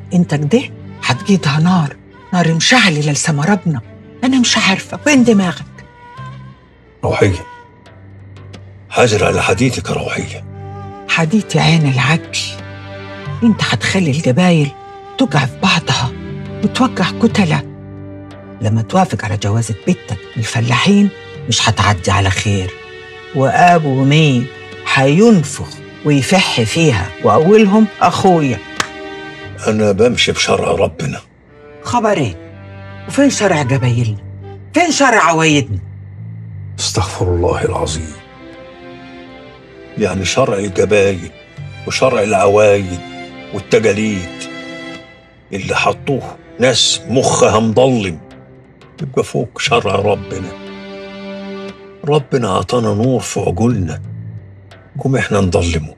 انت كده هتجيدها نار نار مشعلة لسما ربنا انا مش عارفة وين دماغك روحية حاجر على حديثك يا روحية حديتي عين العدل انت هتخلي الجبايل تقع في بعضها وتوقع كتلة لما توافق على جوازة بنتك الفلاحين مش هتعدي على خير وابو مين هينفخ ويفح فيها واولهم اخويا أنا بمشي بشرع ربنا خبرين وفين شرع جبايلنا فين شرع عوايدنا استغفر الله العظيم يعني شرع الجبايل وشرع العوايد والتجاليد اللي حطوه ناس مخها مضلم يبقى فوق شرع ربنا ربنا عطانا نور في عقولنا قوم احنا نضلمه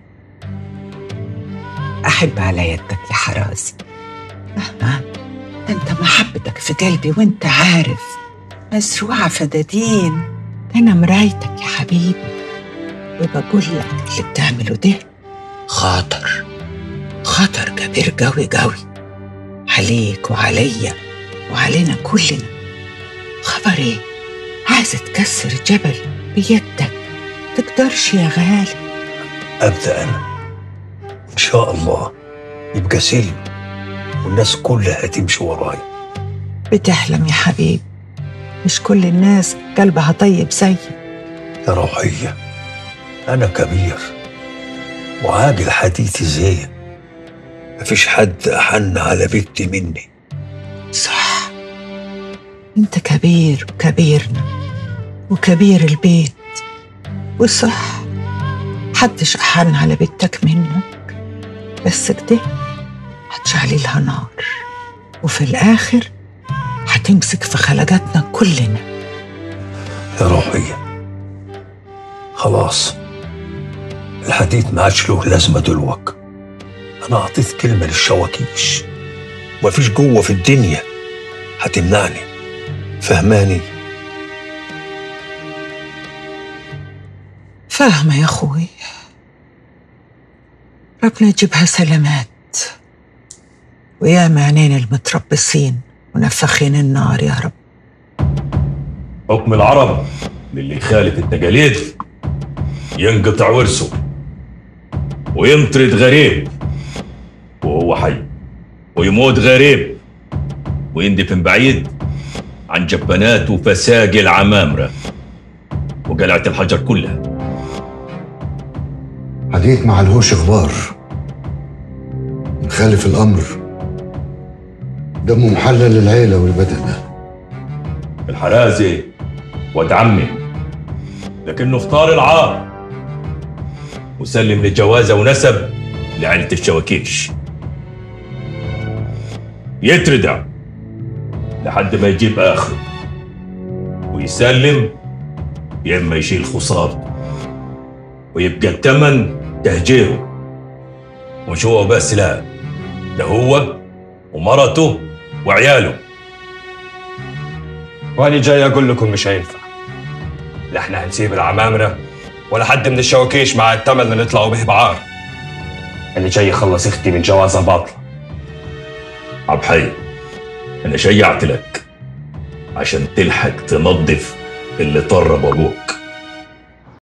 احب على يدك يا حرازي مهما انت محبتك في قلبي وانت عارف مزروعة فدادين انا مرايتك يا حبيبي وبقول لك اللي بتعمله ده خاطر خطر كبير قوي قوي عليك وعليا وعلينا كلنا خبر ايه عايزة تكسر جبل بيدك تقدرش يا غالي أبدأ أنا إن شاء الله يبقى سلم والناس كلها هتمشي ورايا بتحلم يا حبيبي مش كل الناس قلبها طيب زيك يا روحية أنا كبير وعاقل حديثي زين مفيش حد أحن على بنتي مني صح انت كبير وكبيرنا وكبير البيت وصح حدش أحن على بنتك منك بس كده هتشعلي لها نار وفي الآخر هتمسك في خلقاتنا كلنا يا روحية خلاص الحديث ما عادش له لازمة دلوقتي أنا أعطيت كلمة للشواكيش مفيش قوة في الدنيا هتمنعني فهماني فاهمة يا أخوي ربنا يجيبها سلامات ويا معنين المتربصين ونفخين النار يا رب حكم العرب للي يخالف التقاليد ينقطع ورثه ويمطرد غريب وهو حي ويموت غريب ويندفن بعيد عن جبانات وفساقي العمامرة وقلعة الحجر كلها حديث ما عليهوش غبار مخالف الأمر دمه محلل للعيلة والبدن الحرازي واد عمي لكنه اختار العار وسلم لجوازه ونسب لعيلة الشواكيش يتردع لحد ما يجيب آخره ويسلم يا إما يشيل خسارته ويبقى التمن تهجيره مش هو بس لا ده هو ومرته وعياله وأنا جاي أقول لكم مش هينفع لا إحنا هنسيب العمامرة ولا حد من الشواكيش مع التمن اللي نطلعوا به بعار أنا جاي أخلص أختي من جوازها باطلة عبد حي أنا شيعت لك عشان تلحق تنظف اللي طرب أبوك